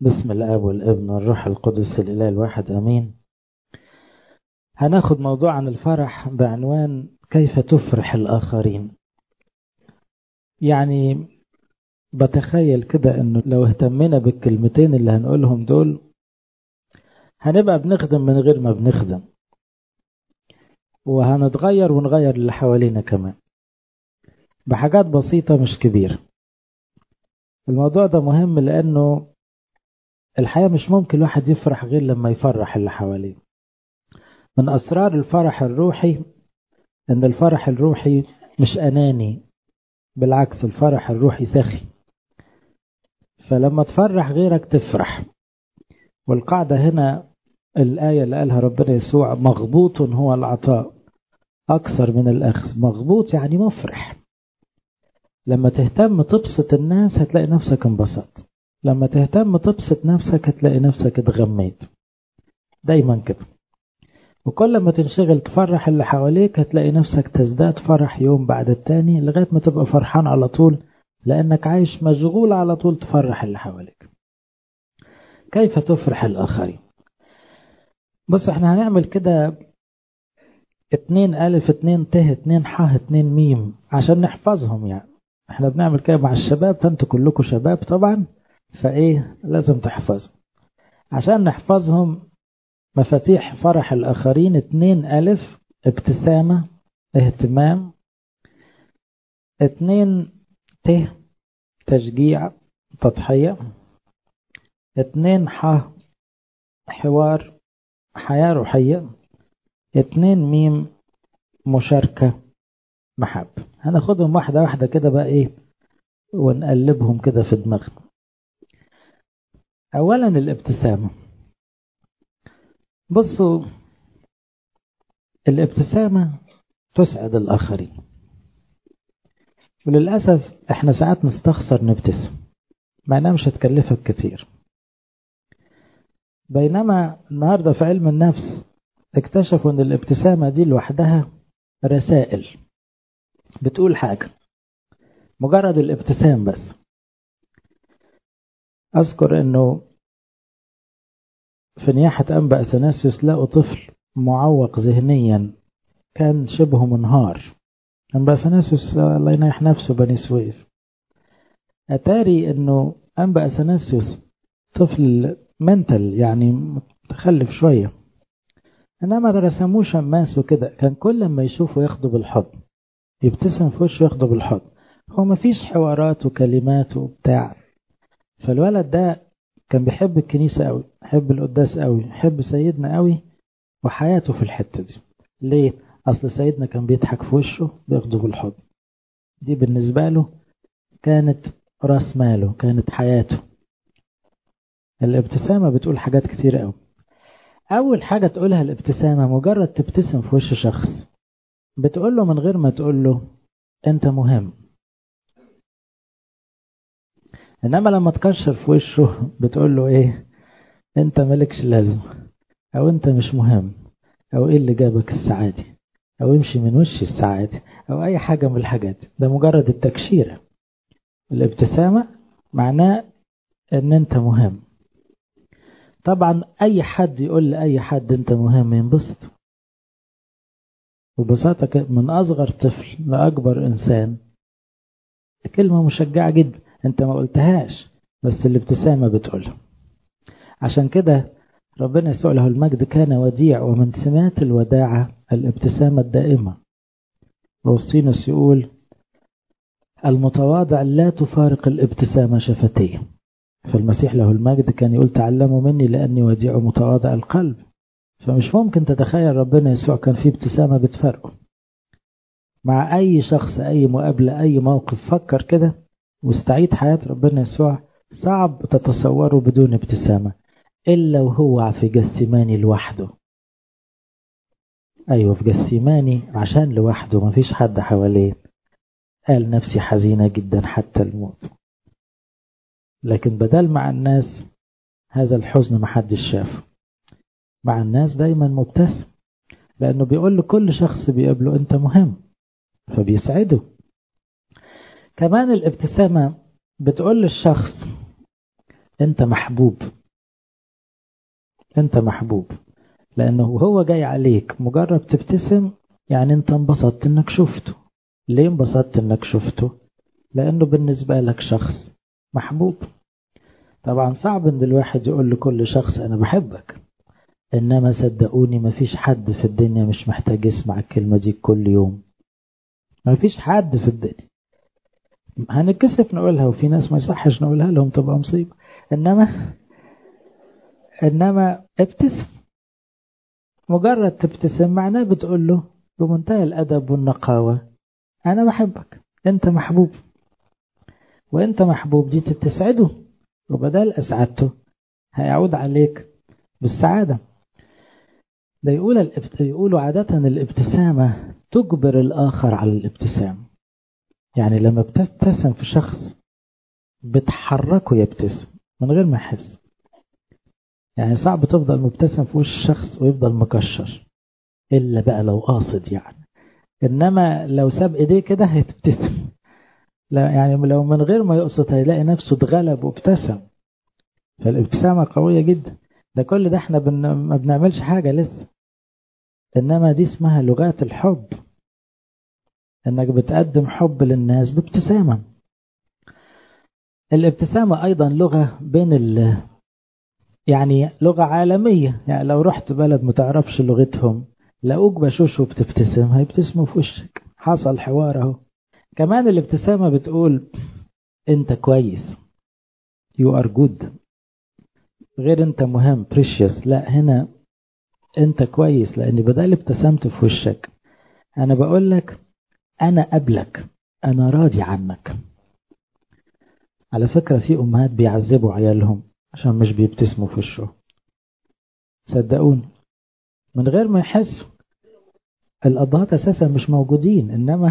بسم الاب والابن والروح القدس الاله الواحد امين هناخد موضوع عن الفرح بعنوان كيف تفرح الاخرين يعني بتخيل كده انه لو اهتمنا بالكلمتين اللي هنقولهم دول هنبقى بنخدم من غير ما بنخدم وهنتغير ونغير اللي حوالينا كمان بحاجات بسيطة مش كبيرة الموضوع ده مهم لأنه الحياة مش ممكن الواحد يفرح غير لما يفرح اللي حواليه من أسرار الفرح الروحي إن الفرح الروحي مش أناني بالعكس الفرح الروحي سخي فلما تفرح غيرك تفرح والقاعدة هنا الآية اللي قالها ربنا يسوع مغبوط هو العطاء أكثر من الأخذ مغبوط يعني مفرح لما تهتم تبسط الناس هتلاقي نفسك انبسطت لما تهتم تبسط نفسك هتلاقي نفسك اتغميت دايما كده وكل ما تنشغل تفرح اللي حواليك هتلاقي نفسك تزداد فرح يوم بعد التاني لغاية ما تبقى فرحان على طول لأنك عايش مشغول على طول تفرح اللي حواليك كيف تفرح الآخرين بص احنا هنعمل كده اتنين ألف اتنين ت اتنين ح اتنين ميم عشان نحفظهم يعني احنا بنعمل كده مع الشباب فانتوا كلكم شباب طبعا فايه لازم تحفظهم عشان نحفظهم مفاتيح فرح الآخرين اتنين ألف ابتسامة اهتمام اتنين ت تشجيع تضحية اتنين ح حوار حياة روحية اتنين ميم مشاركة محبة هناخدهم واحدة واحدة كده بقى ايه ونقلبهم كده في دماغنا اولا الابتسامة بصوا الابتسامة تسعد الآخرين وللأسف احنا ساعات نستخسر نبتسم مع انها مش هتكلفك كتير بينما النهاردة في علم النفس اكتشفوا ان الابتسامة دي لوحدها رسائل بتقول حاجة مجرد الابتسام بس أذكر أنه في نياحة أنبا أثناسيوس لقوا طفل معوق ذهنيا كان شبه منهار أنبا أثناسيوس الله ينيح نفسه بني سويف أتاري أنه أنبا أثناسيوس طفل منتل يعني متخلف شوية إنما رسموه شماس وكده كان كل ما يشوفه ياخده بالحضن يبتسم في وشه ياخده بالحضن هو مفيش حوارات وكلمات وبتاع فالولد ده كان بيحب الكنيسة قوي يحب القداس قوي يحب سيدنا قوي وحياته في الحتة دي ليه؟ أصل سيدنا كان بيضحك في وشه بياخده بالحضن دي بالنسبة له كانت راس ماله كانت حياته الابتسامة بتقول حاجات كتير قوي أول حاجة تقولها الابتسامة مجرد تبتسم في وش شخص بتقول له من غير ما تقول له أنت مهم إنما لما تكشر في وشه بتقول له إيه أنت مالكش لازم أو أنت مش مهم أو إيه اللي جابك السعادة أو امشي من وش السعادة أو أي حاجة من الحاجات ده مجرد التكشيرة الابتسامة معناه إن أنت مهم طبعا أي حد يقول لأي حد أنت مهم ينبسط وببساطة من أصغر طفل لأكبر إنسان كلمة مشجعة جدا أنت ما قلتهاش بس الابتسامة بتقولها عشان كده ربنا يسوع له المجد كان وديع ومن سمات الوداعة الابتسامة الدائمة روسطينوس يقول المتواضع لا تفارق الابتسامة شفتيه فالمسيح له المجد كان يقول تعلموا مني لأني وديع متواضع القلب فمش ممكن تتخيل ربنا يسوع كان فيه ابتسامة بتفرقه مع أي شخص أي مقابلة أي موقف فكر كده واستعيد حياة ربنا يسوع صعب تتصوره بدون ابتسامة إلا وهو في جسيماني لوحده أيوة في جسيماني عشان لوحده مفيش حد حواليه قال نفسي حزينة جدا حتى الموت لكن بدل مع الناس هذا الحزن محدش شافه مع الناس دايما مبتسم لأنه بيقول لكل شخص بيقابله أنت مهم فبيسعده كمان الابتسامة بتقول للشخص انت محبوب انت محبوب لانه هو جاي عليك مجرد تبتسم يعني انت انبسطت انك شفته ليه انبسطت انك شفته لانه بالنسبة لك شخص محبوب طبعا صعب ان الواحد يقول لكل شخص انا بحبك انما صدقوني مفيش حد في الدنيا مش محتاج يسمع الكلمة دي كل يوم مفيش حد في الدنيا هنتكسف نقولها وفي ناس ما يصحش نقولها لهم تبقى مصيبة انما انما ابتسم مجرد تبتسم معناه بتقول له بمنتهى الادب والنقاوة انا بحبك انت محبوب وانت محبوب دي تسعده وبدل اسعدته هيعود عليك بالسعادة ده يقول الابت... يقولوا عادة الابتسامة تجبر الآخر على الابتسام يعني لما بتبتسم في شخص بتحركه يبتسم من غير ما يحس يعني صعب تفضل مبتسم في وش الشخص ويفضل مكشر إلا بقى لو قاصد يعني إنما لو ساب إيديه كده هيتبتسم لا يعني لو من غير ما يقصد هيلاقي نفسه اتغلب وابتسم فالابتسامة قوية جدا ده كل ده احنا بن... ما بنعملش حاجة لسه إنما دي اسمها لغات الحب إنك بتقدم حب للناس بابتسامة الابتسامة أيضا لغة بين ال يعني لغة عالمية يعني لو رحت بلد متعرفش لغتهم لقوك بشوش وبتبتسم هيبتسموا في وشك حصل حوار اهو كمان الابتسامة بتقول انت كويس you are good غير انت مهم precious لا هنا انت كويس لاني بدل ابتسمت في وشك انا بقول لك انا قبلك انا راضي عنك على فكرة في امهات بيعذبوا عيالهم عشان مش بيبتسموا في وشه صدقوني من غير ما يحسوا الابهات اساسا مش موجودين انما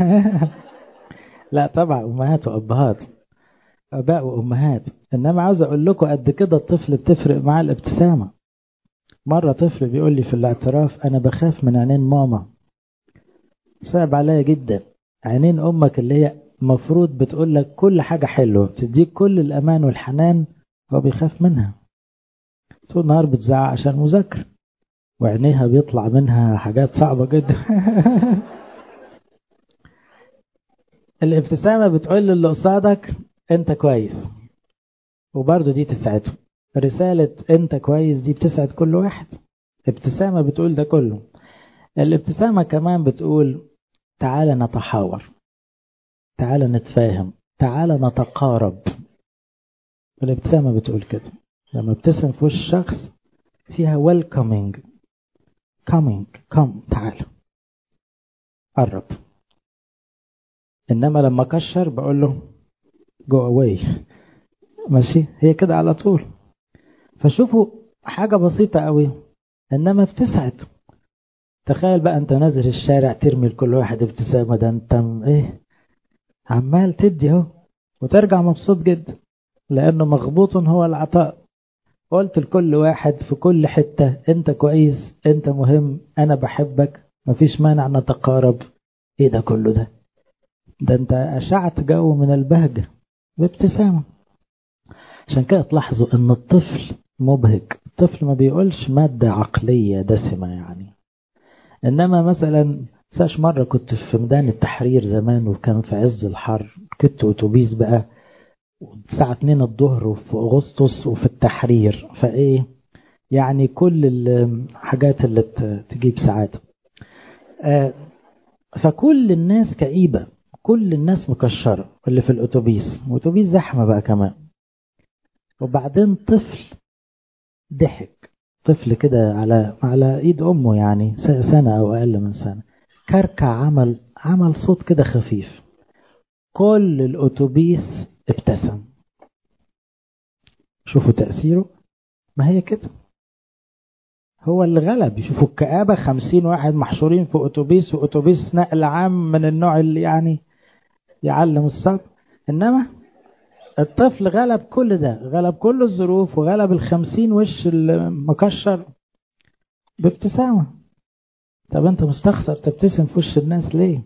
لا طبعا امهات وابهات اباء وامهات انما عاوز اقول لكم قد كده الطفل بتفرق معاه الابتسامه مره طفل بيقول لي في الاعتراف انا بخاف من عينين ماما صعب عليا جدا عينين امك اللي هي مفروض بتقول لك كل حاجه حلوه بتديك كل الامان والحنان هو بيخاف منها طول النهار بتزعق عشان مذاكره وعينيها بيطلع منها حاجات صعبة جدا الابتسامة بتقول للي قصادك انت كويس وبرضه دي تسعده رسالة انت كويس دي بتسعد كل واحد ابتسامة بتقول ده كله الابتسامة كمان بتقول تعالى نتحاور تعالى نتفاهم تعالى نتقارب الابتسامة بتقول كده لما ابتسم في وش شخص فيها welcoming coming come تعال قرب انما لما كشر بقول له go away ماشي هي كده على طول فشوفوا حاجة بسيطة قوي انما بتسعد تخيل بقى انت نازل الشارع ترمي لكل واحد ابتسامة ده انت ايه عمال تدي اهو وترجع مبسوط جدا لانه مغبوط هو العطاء قلت لكل واحد في كل حتة انت كويس انت مهم انا بحبك مفيش مانع نتقارب ايه ده كله ده ده انت اشعت جو من البهجة بابتسامة عشان كده تلاحظوا ان الطفل مبهج الطفل ما بيقولش مادة عقلية دسمة يعني انما مثلا ساش مرة كنت في ميدان التحرير زمان وكان في عز الحر كنت اتوبيس بقى الساعة 2 الظهر وفي أغسطس وفي التحرير فإيه يعني كل الحاجات اللي تجيب سعادة آه فكل الناس كئيبة كل الناس مكشرة اللي في الأتوبيس وأتوبيس زحمة بقى كمان وبعدين طفل ضحك طفل كده على على ايد امه يعني سنه او اقل من سنه كركع عمل عمل صوت كده خفيف كل الاتوبيس ابتسم شوفوا تأثيره ما هي كده هو اللي غلب يشوفوا الكآبة خمسين واحد محشورين في أتوبيس وأتوبيس نقل عام من النوع اللي يعني يعلم الصبر إنما الطفل غلب كل ده غلب كل الظروف وغلب الخمسين وش المكشر بابتسامة طب انت مستخسر تبتسم في وش الناس ليه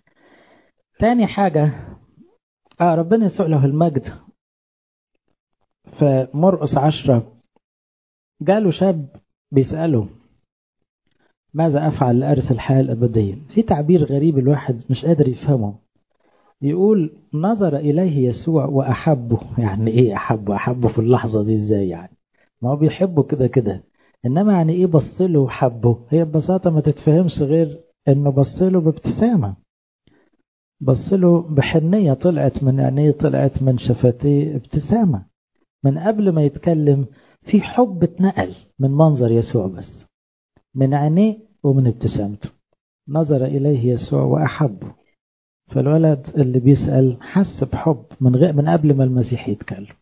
تاني حاجة اه ربنا يسوع له المجد فمرقس عشرة جاله شاب بيسأله ماذا أفعل لأرث الحياة الأبدية في تعبير غريب الواحد مش قادر يفهمه يقول نظر إليه يسوع وأحبه يعني إيه أحبه أحبه في اللحظة دي إزاي يعني ما هو بيحبه كده كده إنما يعني إيه بصله وحبه هي ببساطة ما تتفهمش غير إنه بصله بابتسامة بصله بحنية طلعت من عينيه طلعت من شفتيه ابتسامة من قبل ما يتكلم في حب اتنقل من منظر يسوع بس من عينيه ومن ابتسامته نظر إليه يسوع وأحبه فالولد اللي بيسأل حس بحب من غير من قبل ما المسيح يتكلم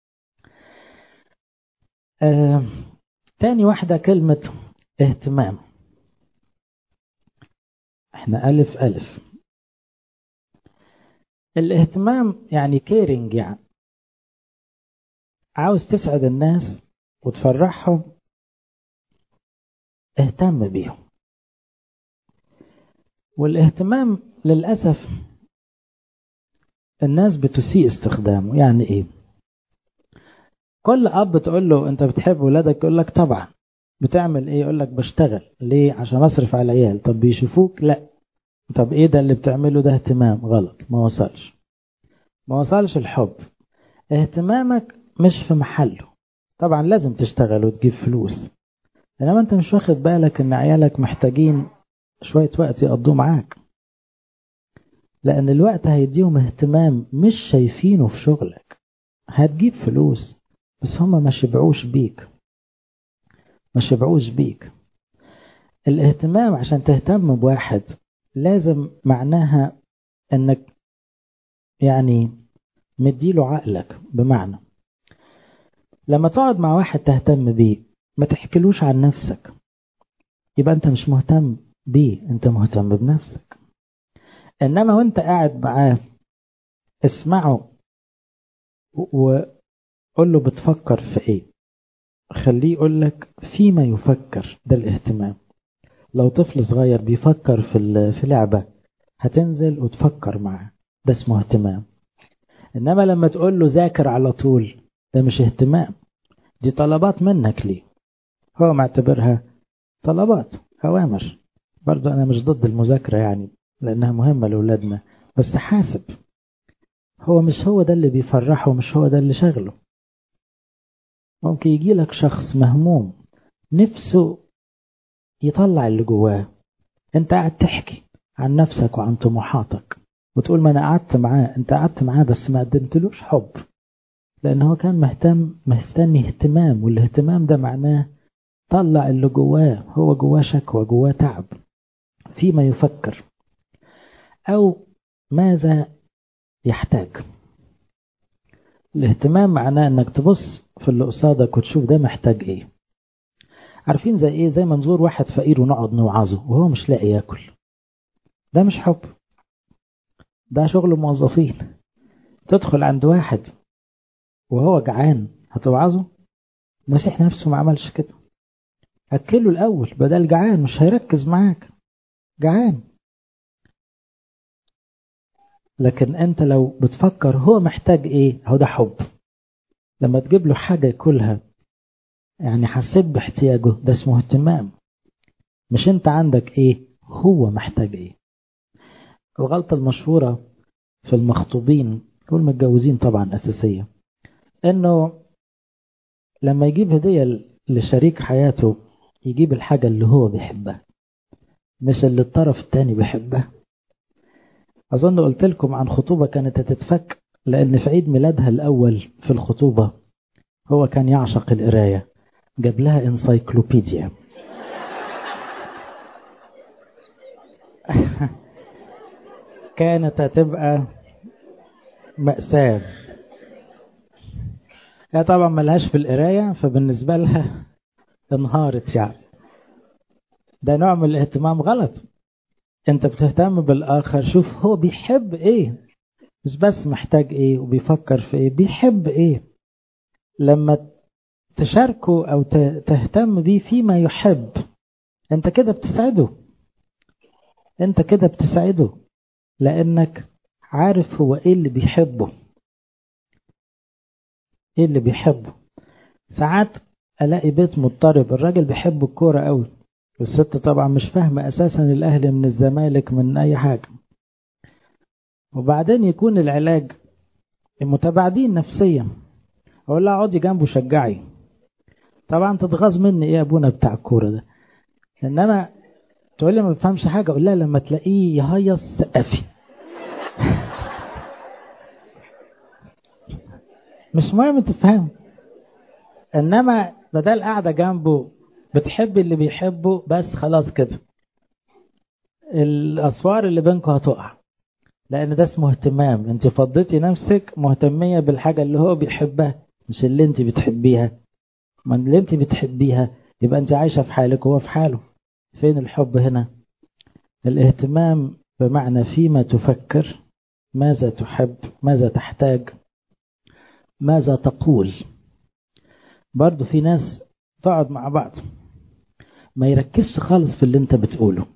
آه، تاني واحدة كلمة اهتمام احنا ألف ألف الاهتمام يعني كيرنج يعني عاوز تسعد الناس وتفرحهم اهتم بيهم والاهتمام للأسف الناس بتسيء استخدامه يعني ايه كل اب تقول له انت بتحب ولادك يقول لك طبعا بتعمل ايه يقول لك بشتغل ليه عشان اصرف على العيال طب بيشوفوك لا طب ايه ده اللي بتعمله ده اهتمام غلط ما وصلش ما وصلش الحب اهتمامك مش في محله طبعا لازم تشتغل وتجيب فلوس انما انت مش واخد بالك ان عيالك محتاجين شوية وقت يقضوه معاك لان الوقت هيديهم اهتمام مش شايفينه في شغلك هتجيب فلوس بس هما ما شبعوش بيك ما شبعوش بيك الاهتمام عشان تهتم بواحد لازم معناها انك يعني مديله عقلك بمعنى لما تقعد مع واحد تهتم بيه ما تحكيلوش عن نفسك يبقى انت مش مهتم بيه انت مهتم بنفسك انما وانت قاعد معاه اسمعه وقول له بتفكر في ايه خليه يقول لك فيما يفكر ده الاهتمام لو طفل صغير بيفكر في في لعبة هتنزل وتفكر معاه ده اسمه اهتمام انما لما تقول له ذاكر على طول ده مش اهتمام دي طلبات منك ليه هو معتبرها طلبات اوامر برضو انا مش ضد المذاكرة يعني لانها مهمة لاولادنا بس حاسب هو مش هو ده اللي بيفرحه مش هو ده اللي شغله ممكن يجي لك شخص مهموم نفسه يطلع اللي جواه انت قاعد تحكي عن نفسك وعن طموحاتك وتقول ما انا قعدت معاه انت قعدت معاه بس ما قدمتلوش حب لان هو كان مهتم مستني اهتمام والاهتمام ده معناه طلع اللي جواه هو جواه شكوى جواه تعب فيما يفكر او ماذا يحتاج الاهتمام معناه انك تبص في اللي قصادك وتشوف ده محتاج ايه عارفين زي ايه زي ما نزور واحد فقير ونقعد نوعظه وهو مش لاقي ياكل ده مش حب ده شغل موظفين تدخل عند واحد وهو جعان هتوعظه المسيح نفسه ما عملش كده اكله الاول بدل جعان مش هيركز معاك جعان لكن انت لو بتفكر هو محتاج ايه هو ده حب لما تجيب له حاجة ياكلها يعني حسيت باحتياجه ده اسمه اهتمام مش انت عندك ايه هو محتاج ايه الغلطة المشهورة في المخطوبين والمتجوزين طبعا أساسية انه لما يجيب هدية لشريك حياته يجيب الحاجة اللي هو بيحبها مش اللي الطرف التاني بيحبها أظن قلت لكم عن خطوبة كانت هتتفك لأن في عيد ميلادها الأول في الخطوبة هو كان يعشق القراية جاب لها انسايكلوبيديا كانت هتبقى مأساة هي طبعا ملهاش في القراية فبالنسبة لها انهارت يعني ده نوع من الاهتمام غلط انت بتهتم بالآخر شوف هو بيحب ايه مش بس محتاج ايه وبيفكر في ايه بيحب ايه لما تشاركه او تهتم بيه فيما يحب انت كده بتسعده انت كده بتسعده لانك عارف هو ايه اللي بيحبه ايه اللي بيحبه ساعات الاقي بيت مضطرب الراجل بيحب الكوره قوي الست طبعا مش فاهمه اساسا الاهلي من الزمالك من اي حاجه وبعدين يكون العلاج متباعدين نفسيا اقول لها اقعدي جنبه شجعي طبعا تتغاظ مني ايه يا ابونا بتاع الكوره ده انما تقول لي ما بفهمش حاجه اقول لها لما تلاقيه يهيص سقفي مش مهم تفهم انما بدل قاعده جنبه بتحب اللي بيحبه بس خلاص كده الاسوار اللي بينكم هتقع لان ده اسمه اهتمام انت فضيتي نفسك مهتميه بالحاجه اللي هو بيحبها مش اللي انت بتحبيها ما اللي انت بتحبيها يبقى انت عايشه في حالك وهو في حاله فين الحب هنا الاهتمام بمعنى فيما تفكر ماذا تحب ماذا تحتاج ماذا تقول برضو في ناس تقعد مع بعض ما يركزش خالص في اللي انت بتقوله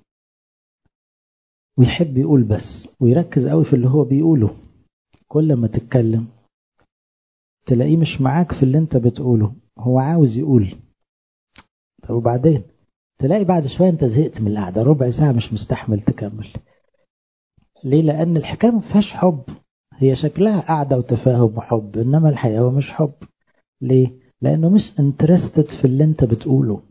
ويحب يقول بس ويركز قوي في اللي هو بيقوله كل ما تتكلم تلاقيه مش معاك في اللي انت بتقوله هو عاوز يقول طب وبعدين تلاقي بعد شوية انت زهقت من القعدة ربع ساعة مش مستحمل تكمل ليه لأن الحكاية ما فيهاش حب هي شكلها قعدة وتفاهم وحب إنما الحقيقة هو مش حب ليه لأنه مش انترستد في اللي انت بتقوله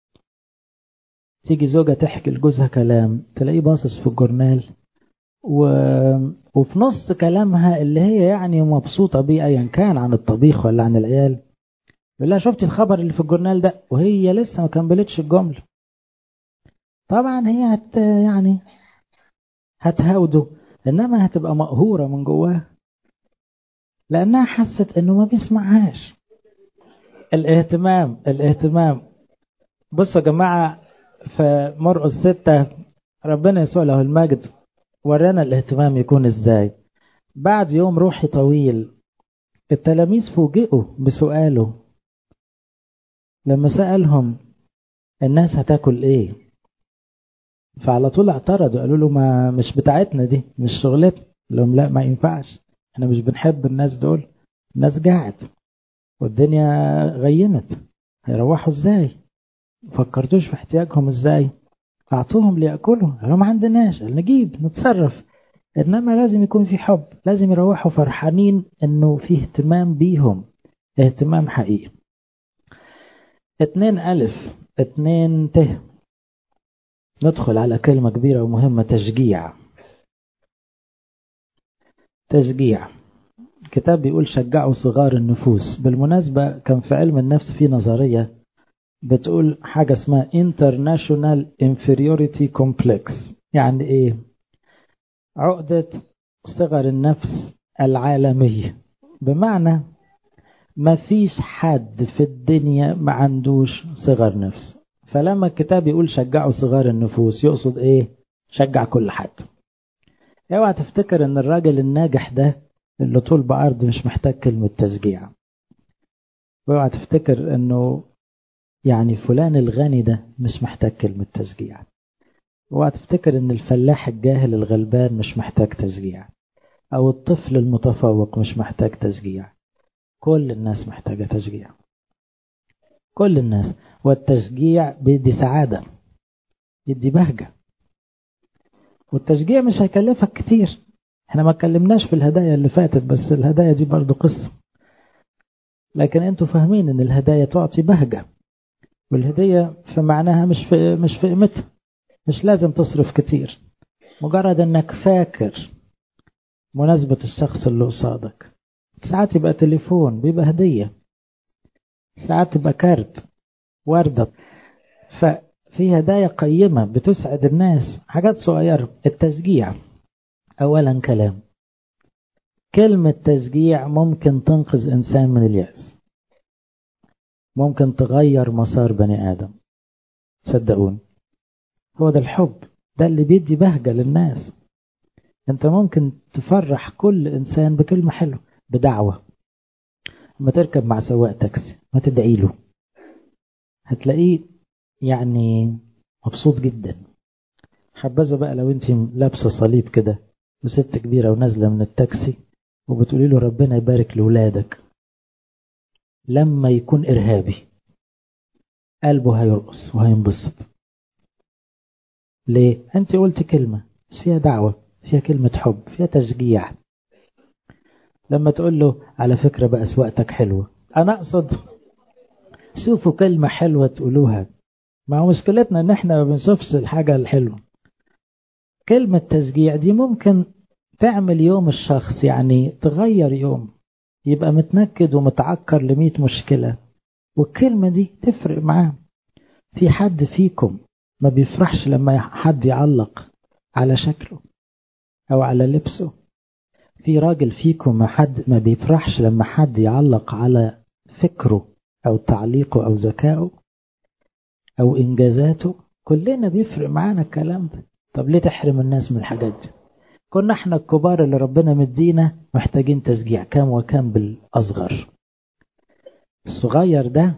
تيجي زوجة تحكي لجوزها كلام تلاقيه باصص في الجورنال و... وفي نص كلامها اللي هي يعني مبسوطة بيه أيا كان عن الطبيخ ولا عن العيال يقول لها شفتي الخبر اللي في الجورنال ده وهي لسه ما كملتش الجملة طبعا هي هت يعني هتهاوده انما هتبقى مقهورة من جواها لانها حست انه ما بيسمعهاش الاهتمام الاهتمام بصوا يا جماعة في مرقس ستة ربنا يسوع له المجد ورانا الاهتمام يكون ازاي بعد يوم روحي طويل التلاميذ فوجئوا بسؤاله لما سألهم الناس هتاكل ايه فعلى طول اعترضوا قالوا له ما مش بتاعتنا دي مش شغلتنا لهم لا ما ينفعش احنا مش بنحب الناس دول الناس جاعت والدنيا غيمت هيروحوا ازاي فكرتوش في احتياجهم ازاي اعطوهم ليأكلوا قالوا ما عندناش قال نجيب نتصرف انما لازم يكون في حب لازم يروحوا فرحانين انه في اهتمام بيهم اهتمام حقيقي اتنين ألف اتنين ته ندخل على كلمة كبيرة ومهمة تشجيع تشجيع كتاب بيقول شجعوا صغار النفوس بالمناسبة كان في علم النفس في نظرية بتقول حاجة اسمها International Inferiority Complex يعني ايه عقدة صغر النفس العالمية بمعنى ما فيش حد في الدنيا ما عندوش صغر نفس فلما الكتاب يقول شجعوا صغار النفوس يقصد ايه شجع كل حد اوعى تفتكر ان الراجل الناجح ده اللي طول بعرض مش محتاج كلمة تشجيع واوعى تفتكر انه يعني فلان الغني ده مش محتاج كلمة تشجيع اوعى تفتكر ان الفلاح الجاهل الغلبان مش محتاج تشجيع او الطفل المتفوق مش محتاج تشجيع كل الناس محتاجة تشجيع كل الناس والتشجيع بيدي سعادة يدي بهجة والتشجيع مش هيكلفك كتير احنا ما اتكلمناش في الهدايا اللي فاتت بس الهدايا دي برضو قصة لكن انتوا فاهمين ان الهدايا تعطي بهجة والهدية في معناها مش في مش في قيمتها مش لازم تصرف كتير مجرد انك فاكر مناسبة الشخص اللي قصادك ساعات يبقى تليفون بيبقى هدية ساعات تبقى كارت وردة ففي هدايا قيمة بتسعد الناس حاجات صغيرة التشجيع أولا كلام كلمة تشجيع ممكن تنقذ إنسان من اليأس ممكن تغير مسار بني آدم صدقوني هو ده الحب ده اللي بيدي بهجة للناس انت ممكن تفرح كل انسان بكلمة حلوة بدعوة لما تركب مع سواق تاكسي ما تدعي له هتلاقيه يعني مبسوط جدا حبذا بقى لو انت لابسة صليب كده وست كبيرة ونازلة من التاكسي وبتقولي له ربنا يبارك لولادك لما يكون إرهابي قلبه هيرقص وهينبسط ليه؟ أنت قلت كلمة بس فيها دعوة فيها كلمة حب فيها تشجيع لما تقول له على فكرة بقى سواقتك حلوة أنا أقصد شوفوا كلمة حلوة تقولوها ما هو مشكلتنا إن إحنا ما بنشوفش الحاجة الحلوة كلمة تشجيع دي ممكن تعمل يوم الشخص يعني تغير يوم يبقى متنكد ومتعكر لمية مشكلة والكلمة دي تفرق معاه في حد فيكم ما بيفرحش لما حد يعلق على شكله أو على لبسه في راجل فيكم ما حد ما بيفرحش لما حد يعلق على فكره أو تعليقه أو ذكائه أو إنجازاته كلنا بيفرق معانا الكلام ده طب ليه تحرم الناس من الحاجات دي كنا احنا الكبار اللي ربنا مدينا محتاجين تشجيع كام وكام بالأصغر الصغير ده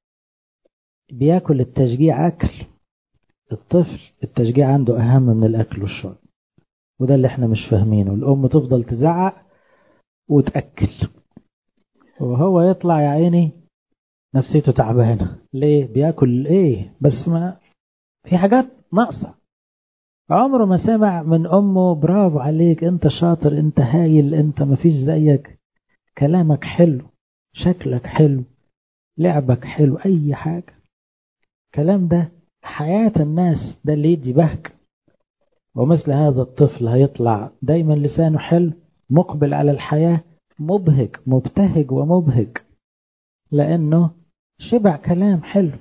بياكل التشجيع أكل الطفل التشجيع عنده أهم من الأكل والشرب وده اللي احنا مش فاهمينه الأم تفضل تزعق وتأكل وهو يطلع يا عيني نفسيته تعبانة ليه بياكل ايه بس ما في حاجات ناقصة عمره ما سمع من أمه برافو عليك أنت شاطر أنت هايل أنت مفيش زيك كلامك حلو شكلك حلو لعبك حلو أي حاجة الكلام ده حياة الناس ده اللي يدي بهك ومثل هذا الطفل هيطلع دايما لسانه حلو مقبل على الحياة مبهج مبتهج ومبهج لأنه شبع كلام حلو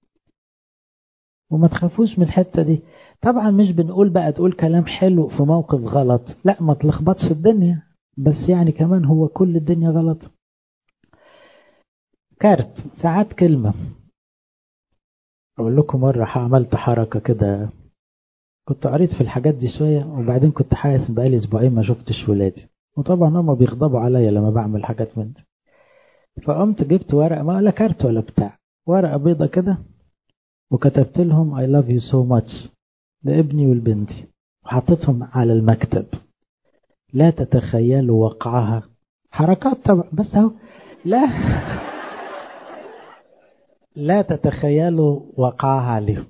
وما تخافوش من الحتة دي طبعا مش بنقول بقى تقول كلام حلو في موقف غلط لا ما تلخبطش الدنيا بس يعني كمان هو كل الدنيا غلط كارت ساعات كلمة أقول لكم مرة عملت حركة كده كنت قريت في الحاجات دي شوية وبعدين كنت حاسس بقالي أسبوعين ما شفتش ولادي وطبعا هما بيغضبوا عليا لما بعمل حاجات من دي فقمت جبت ورقة ما ولا كارت ولا بتاع ورقة بيضة كده وكتبت لهم I love you so much لابني والبنتي وحطيتهم على المكتب لا تتخيلوا وقعها حركات طبعا بس اهو لا لا تتخيلوا وقعها عليهم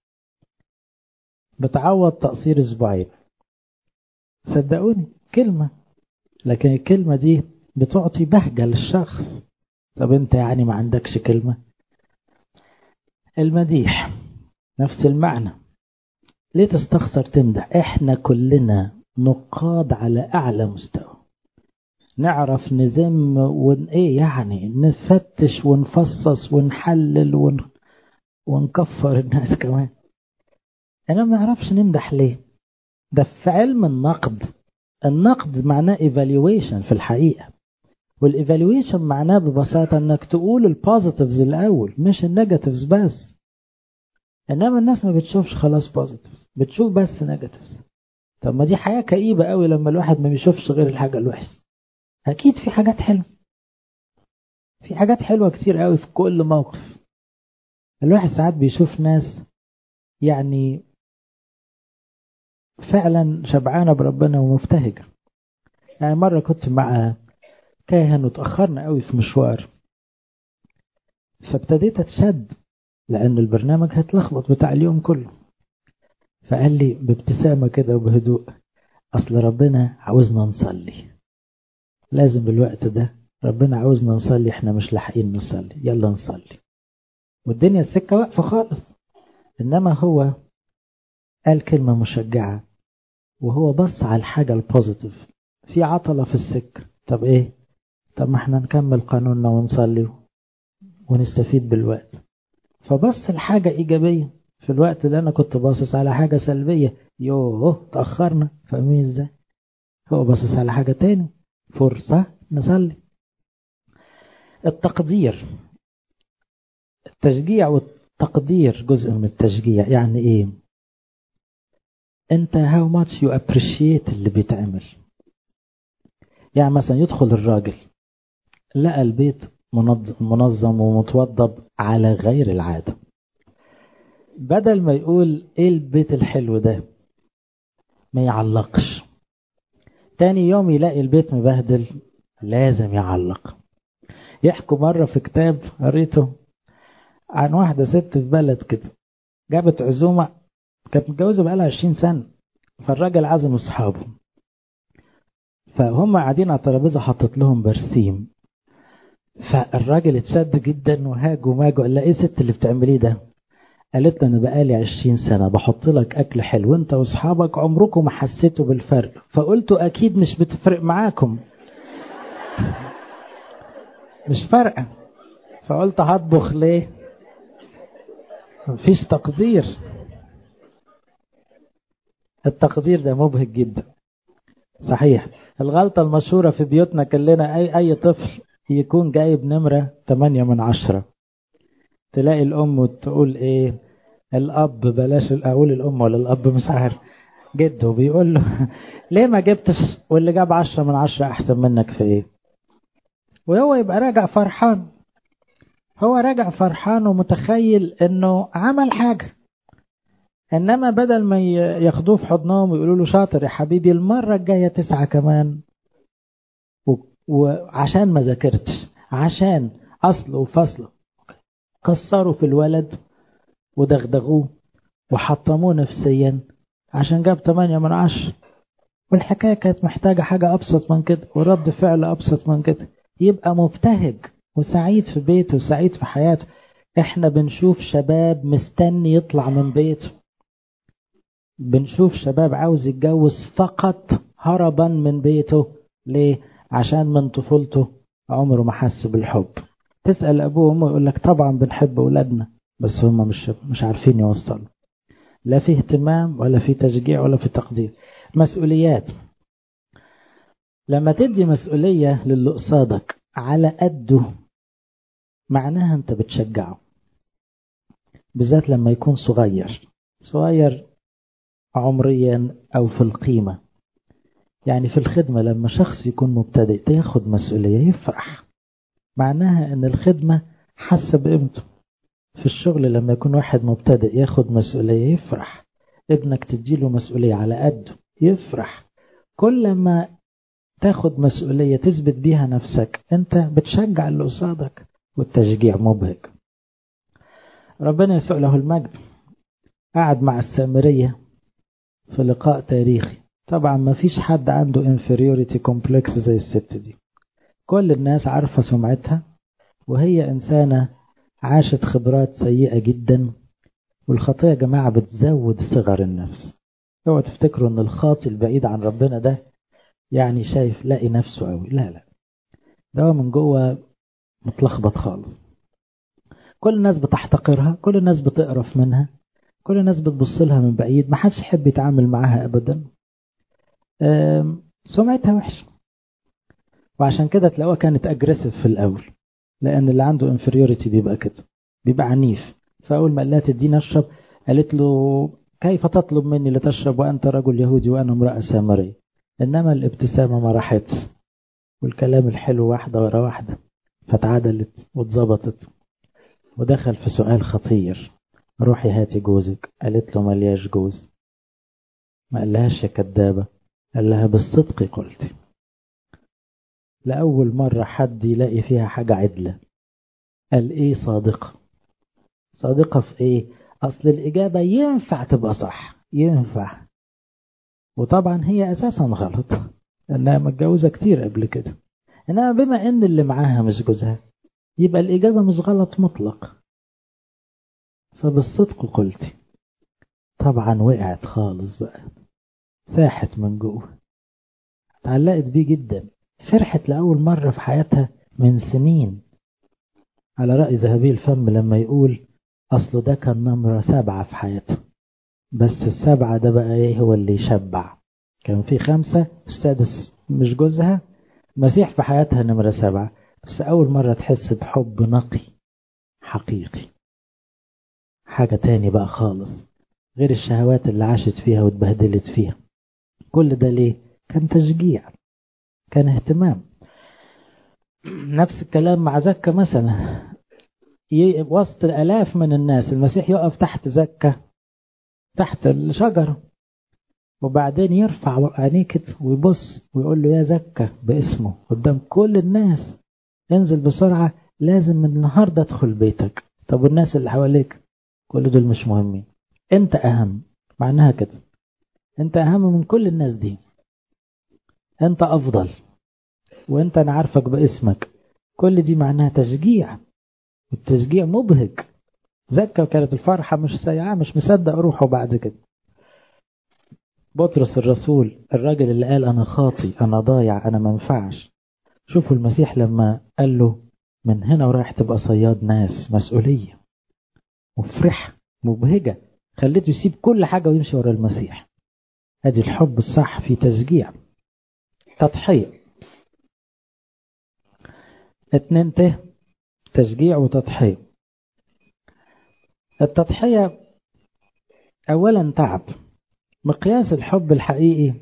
بتعوض تقصير اسبوعين صدقوني كلمة لكن الكلمة دي بتعطي بهجة للشخص طب انت يعني ما عندكش كلمة المديح نفس المعنى ليه تستخسر تمدح احنا كلنا نقاد على اعلى مستوى نعرف نزم ون ايه يعني نفتش ونفصص ونحلل ون... ونكفر الناس كمان انا ما نعرفش نمدح ليه ده في علم النقد النقد معناه evaluation في الحقيقة والايفالويشن معناه ببساطة انك تقول البوزيتيفز الاول مش النيجاتيفز بس انما الناس ما بتشوفش خلاص بوزيتيفز بتشوف بس نيجاتيفز طب ما دي حياة كئيبة قوي لما الواحد ما بيشوفش غير الحاجة الوحشة اكيد في حاجات حلوة في حاجات حلوة كتير قوي في كل موقف الواحد ساعات بيشوف ناس يعني فعلا شبعانة بربنا ومبتهجة يعني مرة كنت مع كاهن وتأخرنا قوي في مشوار فابتديت اتشد لأن البرنامج هيتلخبط بتاع اليوم كله فقال لي بابتسامة كده وبهدوء أصل ربنا عاوزنا نصلي لازم بالوقت ده ربنا عاوزنا نصلي احنا مش لاحقين نصلي يلا نصلي والدنيا السكة واقفة خالص إنما هو قال كلمة مشجعة وهو بص على الحاجة البوزيتيف في عطلة في السكة طب ايه طب ما احنا نكمل قانوننا ونصلي ونستفيد بالوقت فبص الحاجة إيجابية في الوقت اللي أنا كنت باصص على حاجة سلبية يوه تأخرنا فاهمين ازاي هو باصص على حاجة تاني فرصة نصلي التقدير التشجيع والتقدير جزء من التشجيع يعني ايه انت how much you appreciate اللي بيتعمل يعني مثلا يدخل الراجل لقى البيت منظم ومتوضب على غير العادة بدل ما يقول ايه البيت الحلو ده ما يعلقش تاني يوم يلاقي البيت مبهدل لازم يعلق يحكوا مرة في كتاب قريته عن واحدة ست في بلد كده جابت عزومة كانت متجوزة بقالها 20 سنة فالراجل عزم أصحابه فهم قاعدين على الترابيزة حطت لهم برسيم فالراجل اتشد جدا وهاج وماج قال لها ايه ست اللي بتعمليه ده قالت له انا بقالي 20 سنة بحط لك اكل حلو انت واصحابك عمركم ما حسيتوا بالفرق فقلتوا اكيد مش بتفرق معاكم مش فارقة فقلت هطبخ ليه مفيش تقدير التقدير ده مبهج جدا صحيح الغلطة المشهورة في بيوتنا كلنا أي, أي طفل يكون جايب نمرة 8 من عشرة تلاقي الأم تقول إيه الأب بلاش أقول الأم ولا الأب مش عارف جده بيقول له ليه ما جبتش واللي جاب عشرة من عشرة أحسن منك في إيه وهو يبقى راجع فرحان هو راجع فرحان ومتخيل إنه عمل حاجة إنما بدل ما ياخدوه في حضنهم ويقولوا له شاطر يا حبيبي المرة الجاية تسعة كمان وعشان ما ذاكرتش عشان أصل وفصل كسروا في الولد ودغدغوه وحطموه نفسيا عشان جاب 8 من عشرة والحكاية كانت محتاجة حاجة أبسط من كده ورد فعل أبسط من كده يبقى مبتهج وسعيد في بيته وسعيد في حياته احنا بنشوف شباب مستني يطلع من بيته بنشوف شباب عاوز يتجوز فقط هربا من بيته ليه عشان من طفولته عمره ما حس بالحب تسأل أبوه وأمه يقول لك طبعا بنحب أولادنا بس هم مش مش عارفين يوصلوا لا في اهتمام ولا في تشجيع ولا في تقدير مسؤوليات لما تدي مسؤولية للي قصادك على قده معناها انت بتشجعه بالذات لما يكون صغير صغير عمريا او في القيمة يعني في الخدمة لما شخص يكون مبتدئ ياخد مسؤولية يفرح معناها ان الخدمة حاسة بقيمته في الشغل لما يكون واحد مبتدئ ياخد مسؤولية يفرح ابنك تديله مسؤولية على قده يفرح كل ما تاخد مسؤولية تثبت بيها نفسك انت بتشجع اللي قصادك والتشجيع مبهج ربنا يسوع له المجد قعد مع السامرية في لقاء تاريخي طبعا ما فيش حد عنده inferiority complex زي الست دي كل الناس عارفة سمعتها وهي إنسانة عاشت خبرات سيئة جدا والخطية يا جماعة بتزود صغر النفس اوعوا تفتكروا ان الخاطي البعيد عن ربنا ده يعني شايف لاقي نفسه قوي لا لا ده هو من جوه متلخبط خالص كل الناس بتحتقرها كل الناس بتقرف منها كل الناس بتبص لها من بعيد ما حدش يحب يتعامل معاها ابدا سمعتها وحشه وعشان كده تلاقوها كانت اجريسيف في الاول لان اللي عنده انفيريوريتي بيبقى كده بيبقى عنيف فاول ما قال لها تديني اشرب قالت له كيف تطلب مني لتشرب وانت رجل يهودي وانا امراه سامريه انما الابتسامه ما راحتش والكلام الحلو واحده ورا واحده فتعادلت واتظبطت ودخل في سؤال خطير روحي هاتي جوزك قالت له ملياش جوز ما قالهاش يا كدابه قال لها بالصدق قلتي لأول مرة حد يلاقي فيها حاجة عدلة قال إيه صادقة صادقة في إيه أصل الإجابة ينفع تبقى صح ينفع وطبعا هي أساسا غلط إنها متجوزة كتير قبل كده إنما بما إن اللي معاها مش جوزها يبقى الإجابة مش غلط مطلق فبالصدق قلتي طبعا وقعت خالص بقى ساحت من جوه اتعلقت بيه جدا فرحت لأول مرة في حياتها من سنين على رأي ذهبي الفم لما يقول أصله ده كان نمرة سبعة في حياتها بس السبعة ده بقى إيه هو اللي يشبع كان في خمسة السادس مش جوزها مسيح في حياتها نمرة سبعة بس أول مرة تحس بحب نقي حقيقي حاجة تاني بقى خالص غير الشهوات اللي عاشت فيها واتبهدلت فيها كل ده ليه؟ كان تشجيع كان اهتمام نفس الكلام مع زكا مثلا وسط الآلاف من الناس المسيح يقف تحت زكا تحت الشجرة وبعدين يرفع عينيه كده ويبص ويقول له يا زكا باسمه قدام كل الناس انزل بسرعة لازم من النهاردة ادخل بيتك طب والناس اللي حواليك كل دول مش مهمين انت اهم معناها كده انت اهم من كل الناس دي انت افضل وانت انا عارفك باسمك كل دي معناها تشجيع التشجيع مبهج زكى وكانت الفرحة مش سيئة مش مصدق روحه بعد كده بطرس الرسول الراجل اللي قال أنا خاطي أنا ضايع أنا منفعش شوفوا المسيح لما قال له من هنا ورايح تبقى صياد ناس مسؤولية مفرحة مبهجة خليته يسيب كل حاجة ويمشي ورا المسيح ادي الحب الصح في تشجيع تضحية اتنين ته تشجيع وتضحية التضحية أولا تعب مقياس الحب الحقيقي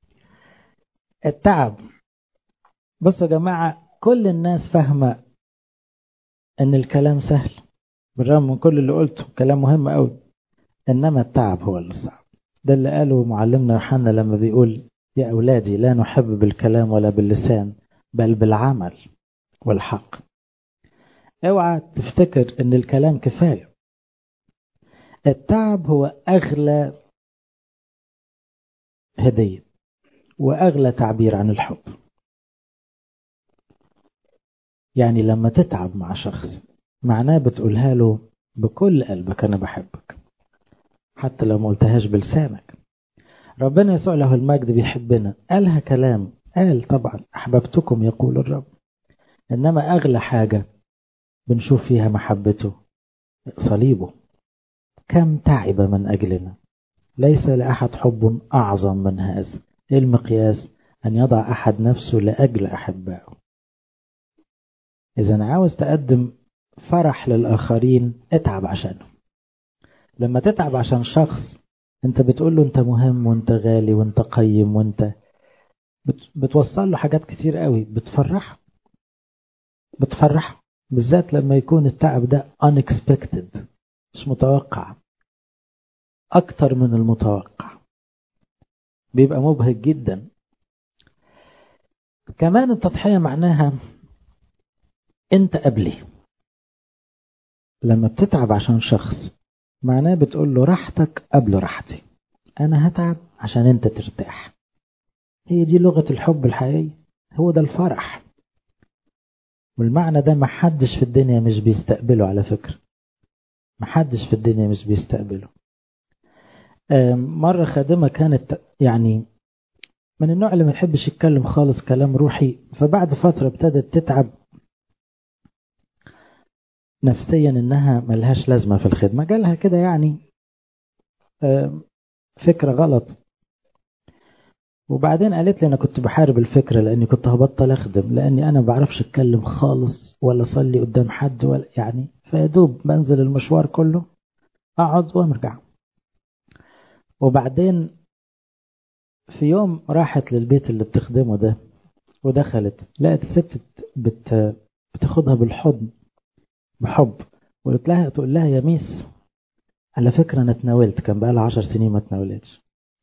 التعب بصوا يا جماعة كل الناس فاهمة ان الكلام سهل بالرغم من كل اللي قلته كلام مهم قوي انما التعب هو اللي صعب ده اللي قاله معلمنا يوحنا لما بيقول يا اولادي لا نحب بالكلام ولا باللسان بل بالعمل والحق اوعى تفتكر ان الكلام كفايه التعب هو اغلى هديه واغلى تعبير عن الحب يعني لما تتعب مع شخص معناه بتقولها له بكل قلبك أنا بحبك حتى لو ما قلتهاش بلسانك ربنا يسوع له المجد بيحبنا قالها كلام قال طبعا أحببتكم يقول الرب إنما أغلى حاجة بنشوف فيها محبته صليبه كم تعب من أجلنا ليس لأحد حب أعظم من هذا إيه المقياس أن يضع أحد نفسه لأجل أحبائه إذا عاوز تقدم فرح للآخرين اتعب عشانه لما تتعب عشان شخص انت بتقول له انت مهم وانت غالي وانت قيم وانت بتوصل له حاجات كتير قوي بتفرح بتفرح بالذات لما يكون التعب ده unexpected مش متوقع اكتر من المتوقع بيبقى مبهج جدا كمان التضحية معناها انت قبلي لما بتتعب عشان شخص معناه بتقول له راحتك قبل راحتي انا هتعب عشان انت ترتاح هي دي لغة الحب الحقيقي هو ده الفرح والمعنى ده محدش في الدنيا مش بيستقبله على فكرة محدش في الدنيا مش بيستقبله مرة خادمة كانت يعني من النوع اللي ما يحبش يتكلم خالص كلام روحي فبعد فترة ابتدت تتعب نفسيا انها ملهاش لازمة في الخدمة جالها كده يعني فكرة غلط وبعدين قالت لي انا كنت بحارب الفكرة لاني كنت هبطل اخدم لاني انا ما بعرفش اتكلم خالص ولا اصلي قدام حد ولا يعني فيدوب بنزل المشوار كله اقعد وارجع وبعدين في يوم راحت للبيت اللي بتخدمه ده ودخلت لقت الست بت بتاخدها بالحضن بحب وقلت لها تقول لها يا ميس على فكرة أنا اتناولت كان بقى لها عشر سنين ما اتناولتش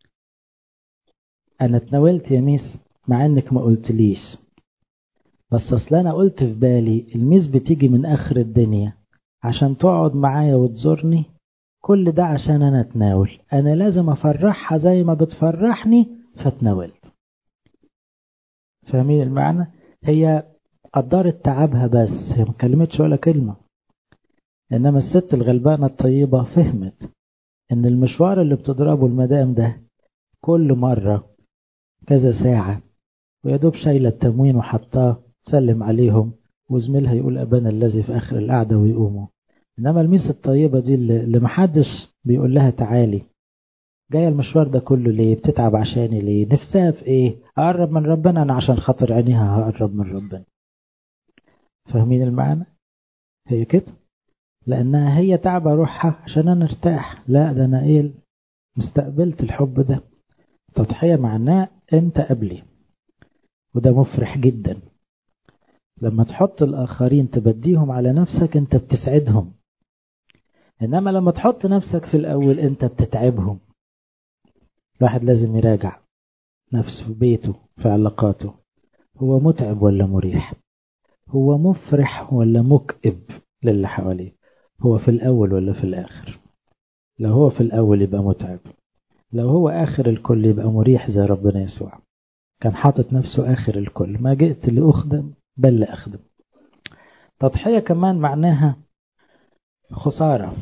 أنا اتناولت يا ميس مع إنك ما قلتليش بس أصل أنا قلت في بالي الميس بتيجي من آخر الدنيا عشان تقعد معايا وتزورني كل ده عشان أنا اتناول أنا لازم أفرحها زي ما بتفرحني فاتناولت فاهمين المعنى؟ هي قدرت تعبها بس هي ما كلمتش ولا كلمة إنما الست الغلبانة الطيبة فهمت إن المشوار اللي بتضربه المدام ده كل مرة كذا ساعة ويدوب شايلة التموين وحطاه تسلم عليهم وزميلها يقول أبانا الذي في آخر القعدة ويقوموا إنما الميس الطيبة دي اللي محدش بيقول لها تعالي جاية المشوار ده كله ليه بتتعب عشاني ليه نفسها في ايه اقرب من ربنا انا عشان خاطر عينيها هقرب من ربنا فاهمين المعنى هي كده لانها هي تعبة روحها عشان انا ارتاح لا ده انا ايه مستقبلت الحب ده تضحية معناه انت قبلي وده مفرح جدا لما تحط الاخرين تبديهم على نفسك انت بتسعدهم انما لما تحط نفسك في الاول انت بتتعبهم الواحد لازم يراجع نفسه بيته في علاقاته هو متعب ولا مريح هو مفرح ولا مكئب للي حواليه هو في الأول ولا في الآخر لو هو في الأول يبقى متعب لو هو آخر الكل يبقى مريح زي ربنا يسوع كان حاطط نفسه آخر الكل ما جئت لأخدم بل لأخدم تضحية كمان معناها خسارة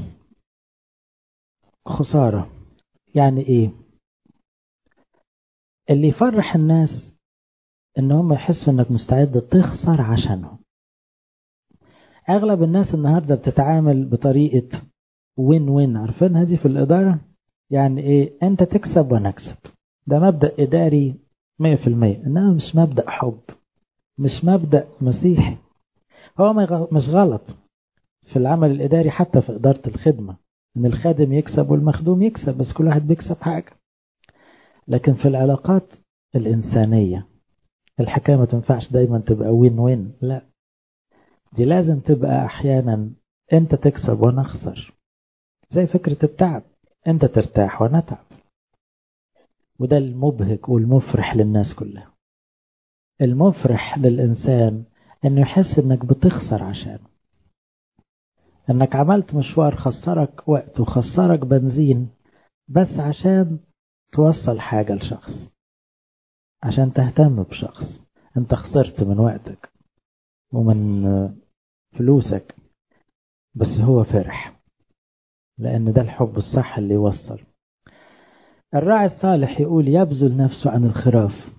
خسارة يعني إيه اللي يفرح الناس إن هم يحسوا إنك مستعد تخسر عشانهم أغلب الناس النهاردة بتتعامل بطريقة وين وين عارفين هذه في الإدارة يعني إيه أنت تكسب وأنا أكسب ده مبدأ إداري مية في المية إنما مش مبدأ حب مش مبدأ مسيحي هو مش غلط في العمل الإداري حتى في إدارة الخدمة إن الخادم يكسب والمخدوم يكسب بس كل واحد بيكسب حاجة لكن في العلاقات الإنسانية الحكاية ما تنفعش دايما تبقى وين وين لا دي لازم تبقى أحيانا أنت تكسب وأنا أخسر زي فكرة التعب أنت ترتاح وأنا أتعب وده المبهج والمفرح للناس كلها المفرح للإنسان إنه يحس إنك بتخسر عشانه إنك عملت مشوار خسرك وقت وخسرك بنزين بس عشان توصل حاجة لشخص عشان تهتم بشخص انت خسرت من وقتك ومن فلوسك بس هو فرح لأن ده الحب الصح اللي يوصل الراعي الصالح يقول يبذل نفسه عن الخراف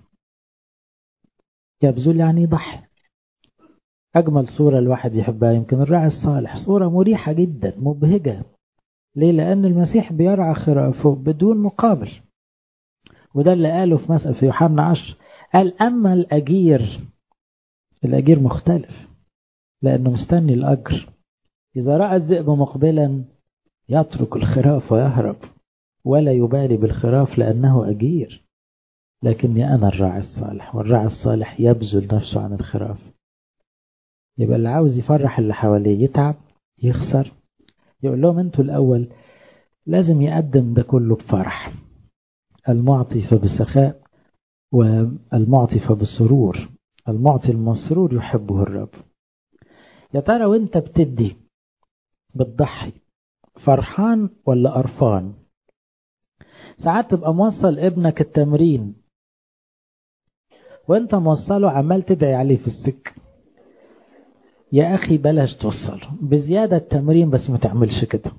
يبذل يعني يضحي أجمل صورة الواحد يحبها يمكن الراعي الصالح صورة مريحة جدا مبهجة ليه؟ لأن المسيح بيرعى خرافه بدون مقابل وده اللي قاله في مسألة في يوحنا 10 قال أما الأجير الأجير مختلف لأنه مستني الأجر إذا رأى الذئب مقبلا يترك الخراف ويهرب ولا يبالي بالخراف لأنه أجير لكني أنا الراعي الصالح والراعي الصالح يبذل نفسه عن الخراف يبقى اللي عاوز يفرح اللي حواليه يتعب يخسر يقول لهم انتوا الأول لازم يقدم ده كله بفرح المعطي فبسخاء والمعطي فبسرور المعطي المسرور يحبه الرب يا ترى وانت بتدي بتضحي فرحان ولا قرفان ساعات تبقى موصل ابنك التمرين وانت موصله عمال تدعي عليه في السك يا اخي بلاش توصله بزيادة التمرين بس ما تعملش كده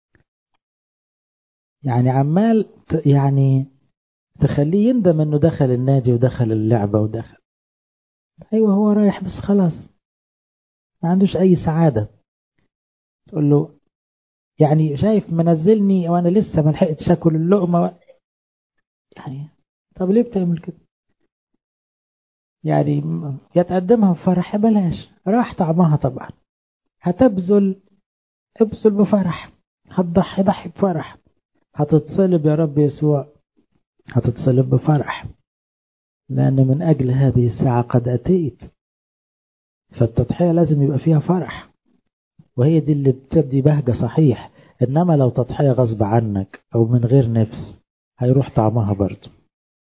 يعني عمال يعني تخليه يندم انه دخل النادي ودخل اللعبة ودخل ايوه هو رايح بس خلاص ما عندوش اي سعادة تقول له يعني شايف منزلني وانا لسه ما لحقتش اكل اللقمة يعني طب ليه بتعمل كده يعني يتقدمها بفرح بلاش راح طعمها طبعا هتبذل ابذل بفرح هتضحي ضحي بفرح هتتصلب يا رب يسوع هتتصلب بفرح لأن من أجل هذه الساعة قد أتيت فالتضحية لازم يبقى فيها فرح وهي دي اللي بتبدي بهجة صحيح إنما لو تضحية غصب عنك أو من غير نفس هيروح طعمها برضه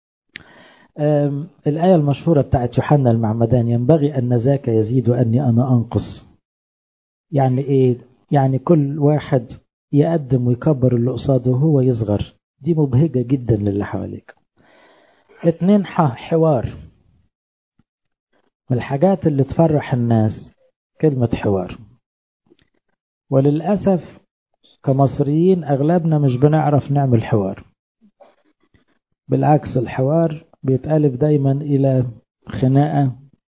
الآية المشهورة بتاعت يوحنا المعمدان ينبغي أن ذاك يزيد وأني أنا أنقص يعني إيه؟ يعني كل واحد يقدم ويكبر اللي قصاده وهو يصغر دي مبهجة جدا للي حواليك اتنين حوار من الحاجات اللي تفرح الناس كلمة حوار وللأسف كمصريين أغلبنا مش بنعرف نعمل حوار بالعكس الحوار بيتقلب دايما إلى خناقة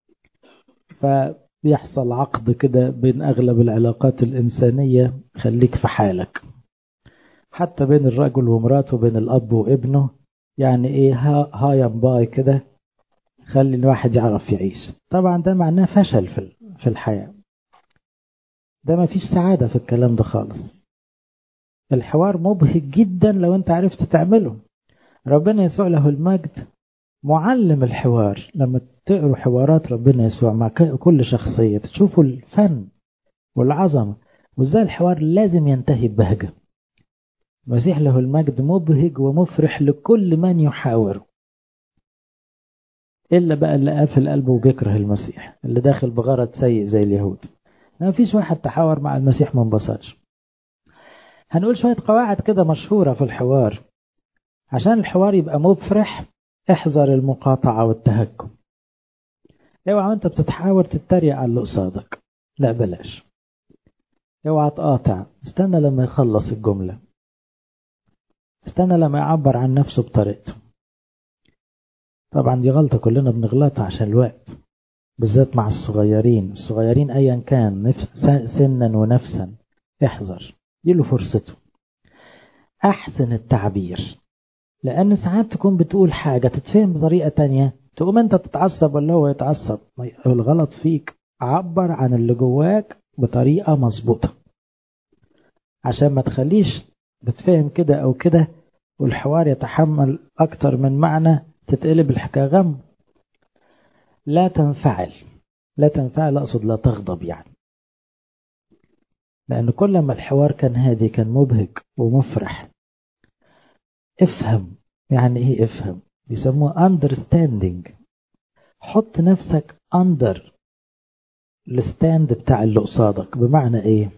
فبيحصل عقد كده بين أغلب العلاقات الإنسانية خليك في حالك حتى بين الرجل ومراته بين الأب وابنه يعني إيه هاي باي كده خلي الواحد يعرف يعيش طبعا ده معناه فشل في في الحياة ده ما فيش سعادة في الكلام ده خالص الحوار مبهج جدا لو انت عرفت تعمله ربنا يسوع له المجد معلم الحوار لما تقروا حوارات ربنا يسوع مع كل شخصية تشوفوا الفن والعظمة وازاي الحوار لازم ينتهي ببهجة المسيح له المجد مبهج ومفرح لكل من يحاوره إلا بقى اللي قافل قلبه وبيكره المسيح اللي داخل بغرض سيء زي اليهود ما فيش واحد تحاور مع المسيح ما انبسطش هنقول شوية قواعد كده مشهورة في الحوار عشان الحوار يبقى مفرح احذر المقاطعة والتهكم اوعى وانت بتتحاور تتريق على اللي قصادك لا بلاش اوعى تقاطع استنى لما يخلص الجملة استنى لما يعبر عن نفسه بطريقته طبعا دي غلطة كلنا بنغلطها عشان الوقت بالذات مع الصغيرين الصغيرين ايا كان سنا ونفسا احذر له فرصته احسن التعبير لان ساعات تكون بتقول حاجة تتفهم بطريقة تانية تقوم انت تتعصب ولا هو يتعصب الغلط فيك عبر عن اللي جواك بطريقة مظبوطة عشان ما تخليش تتفهم كده او كده والحوار يتحمل اكتر من معنى تتقلب الحكاية غم لا تنفعل لا تنفعل اقصد لا تغضب يعني لان كل ما الحوار كان هادي كان مبهج ومفرح افهم يعني ايه افهم بيسموه understanding حط نفسك under الستاند بتاع اللي قصادك بمعنى ايه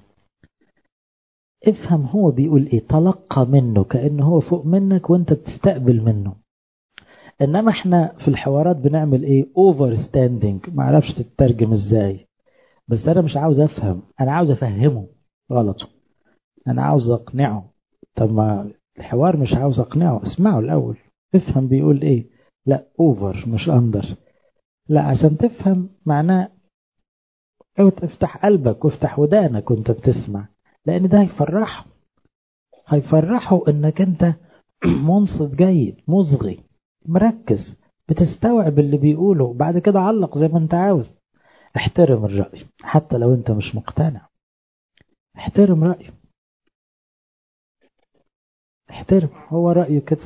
افهم هو بيقول ايه تلقى منه كأنه هو فوق منك وانت بتستقبل منه انما احنا في الحوارات بنعمل ايه اوفر ستاندنج ما اعرفش تترجم ازاي بس انا مش عاوز افهم انا عاوز افهمه غلطه انا عاوز اقنعه طب ما الحوار مش عاوز اقنعه اسمعه الاول افهم بيقول ايه لا اوفر مش اندر لا عشان تفهم معناه افتح قلبك وافتح ودانك وانت بتسمع لان ده هيفرحه هيفرحه انك انت منصت جيد مصغي مركز بتستوعب اللي بيقوله بعد كده علق زي ما انت عاوز احترم الرأي حتى لو انت مش مقتنع احترم رأيه احترم هو رأيه كده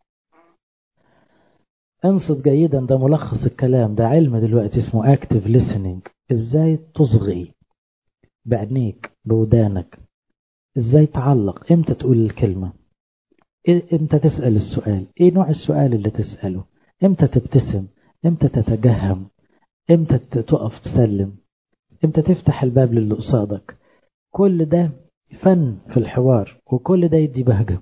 انصت جيدا ده ملخص الكلام ده علم دلوقتي اسمه active listening ازاي تصغي بعينيك بودانك ازاي تعلق امتى تقول الكلمة امتى تسأل السؤال ايه نوع السؤال اللي تسأله امتى تبتسم امتى تتجهم امتى تقف تسلم امتى تفتح الباب للي قصادك كل ده فن في الحوار وكل ده يدي بهجة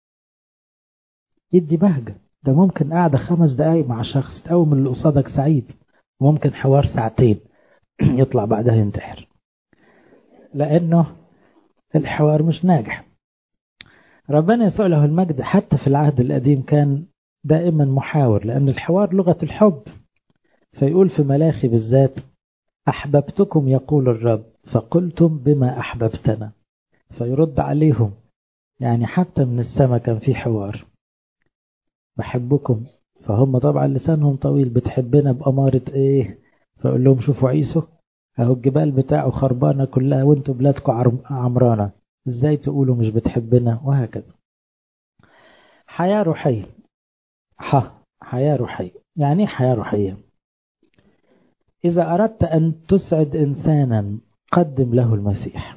يدي بهجة ده ممكن قاعدة خمس دقايق مع شخص تقوم اللي قصادك سعيد وممكن حوار ساعتين يطلع بعدها ينتحر لأنه الحوار مش ناجح ربنا يسوع له المجد حتى في العهد القديم كان دائما محاور لأن الحوار لغة الحب فيقول في ملاخي بالذات أحببتكم يقول الرب فقلتم بما أحببتنا فيرد عليهم يعني حتى من السماء كان في حوار بحبكم فهم طبعا لسانهم طويل بتحبنا بأمارة ايه فأقول لهم شوفوا عيسو اهو الجبال بتاعه خربانة كلها وانتوا بلادكم عمرانة ازاي تقولوا مش بتحبنا وهكذا حياة روحية ح حياة روحية يعني ايه حياة روحية إذا أردت أن تسعد إنسانا قدم له المسيح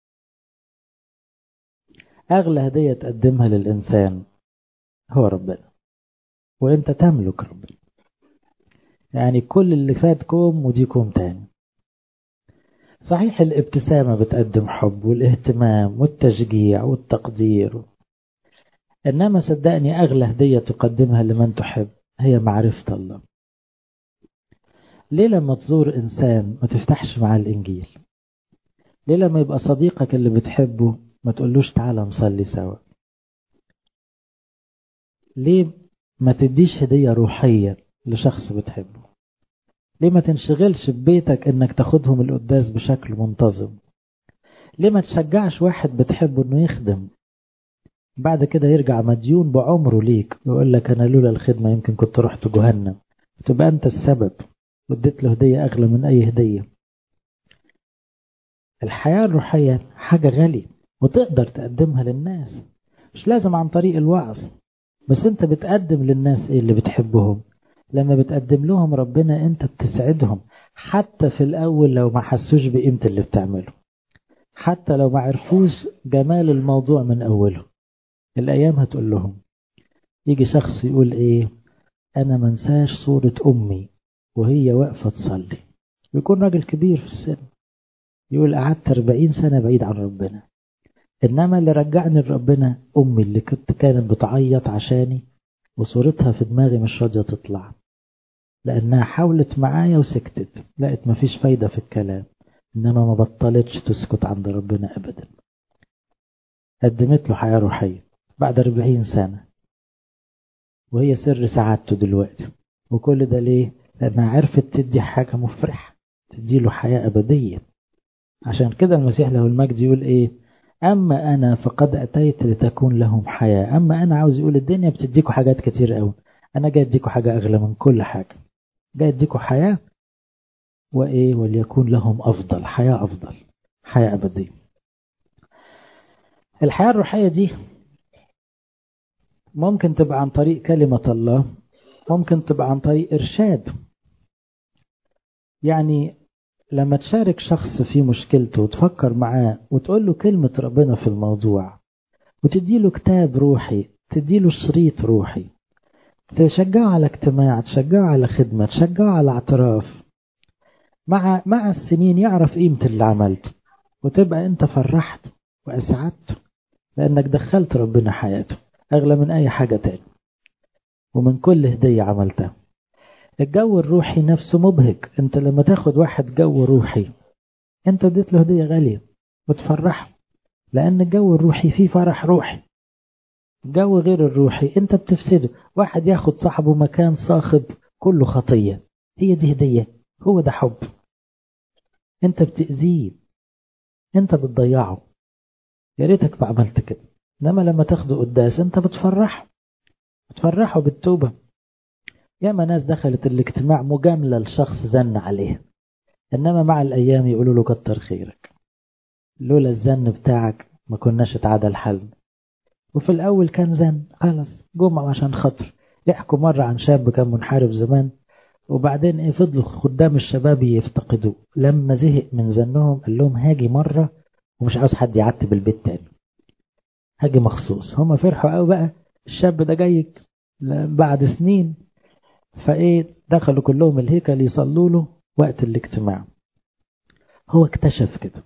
أغلى هدية تقدمها للإنسان هو ربنا وانت تملك ربنا يعني كل اللي فات كوم ودي كوم تاني صحيح الابتسامة بتقدم حب والاهتمام والتشجيع والتقدير إنما صدقني أغلى هدية تقدمها لمن تحب هي معرفة الله ليه لما تزور إنسان ما تفتحش معاه الإنجيل ليه لما يبقى صديقك اللي بتحبه ما تقولوش تعالى نصلي سوا ليه ما تديش هدية روحية لشخص بتحبه ليه ما تنشغلش ببيتك انك تاخدهم القداس بشكل منتظم ليه ما تشجعش واحد بتحبه انه يخدم بعد كده يرجع مديون بعمره ليك ويقول لك انا لولا الخدمة يمكن كنت رحت جهنم تبقى انت السبب واديت له هدية اغلى من اي هدية الحياة الروحية حاجة غالية وتقدر تقدمها للناس مش لازم عن طريق الوعظ بس انت بتقدم للناس ايه اللي بتحبهم لما بتقدم لهم ربنا انت بتسعدهم حتى في الاول لو ما حسوش بقيمة اللي بتعمله حتى لو ما عرفوش جمال الموضوع من اوله الايام هتقول لهم يجي شخص يقول ايه أنا منساش صورة أمي وهي واقفة تصلي بيكون راجل كبير في السن يقول قعدت 40 سنة بعيد عن ربنا إنما اللي رجعني لربنا أمي اللي كنت كانت بتعيط عشاني وصورتها في دماغي مش راضية تطلع لأنها حاولت معايا وسكتت لقت مفيش فايدة في الكلام إنما ما بطلتش تسكت عند ربنا أبدا قدمت له حياة روحية بعد 40 سنة وهي سر سعادته دلوقتي وكل ده ليه؟ لأنها عرفت تدي حاجة مفرحة تدي له حياة أبدية عشان كده المسيح له المجد يقول إيه أما أنا فقد أتيت لتكون لهم حياة أما أنا عاوز يقول الدنيا بتديكوا حاجات كتير قوي أنا جاي أديكوا حاجة أغلى من كل حاجة جاي أديكوا حياة وإيه وليكون لهم أفضل حياة أفضل حياة أبدية الحياة الروحية دي ممكن تبقى عن طريق كلمة الله ممكن تبقى عن طريق إرشاد يعني لما تشارك شخص في مشكلته وتفكر معاه وتقول له كلمة ربنا في الموضوع وتدي له كتاب روحي تدي له شريط روحي تشجعه على اجتماع تشجعه على خدمة تشجعه على اعتراف مع مع السنين يعرف قيمة اللي عملته وتبقى انت فرحت واسعدته لانك دخلت ربنا حياته اغلى من اي حاجة تاني ومن كل هدية عملتها الجو الروحي نفسه مبهج انت لما تاخد واحد جو روحي انت اديت له هدية غالية وتفرحه لان الجو الروحي فيه فرح روحي الجو غير الروحي انت بتفسده واحد ياخد صاحبه مكان صاخب كله خطية هي دي هدية هو ده حب انت بتأذيه انت بتضيعه يا ريتك ما عملت كده انما لما تاخده قداس انت بتفرحه بتفرحه بالتوبة ياما ناس دخلت الاجتماع مجاملة لشخص زن عليه انما مع الايام يقولوا له كتر خيرك لولا الزن بتاعك ما كناش اتعدى الحل وفي الاول كان زن خلاص جم عشان خاطر يحكوا مرة عن شاب كان منحارب زمان وبعدين ايه فضلوا خدام الشباب يفتقدوه لما زهق من زنهم قال لهم هاجي مرة ومش عاوز حد يعتب البيت تاني هاجي مخصوص هم فرحوا قوي بقى الشاب ده جاي بعد سنين فايه دخلوا كلهم الهيكل يصلوا له وقت الاجتماع هو اكتشف كده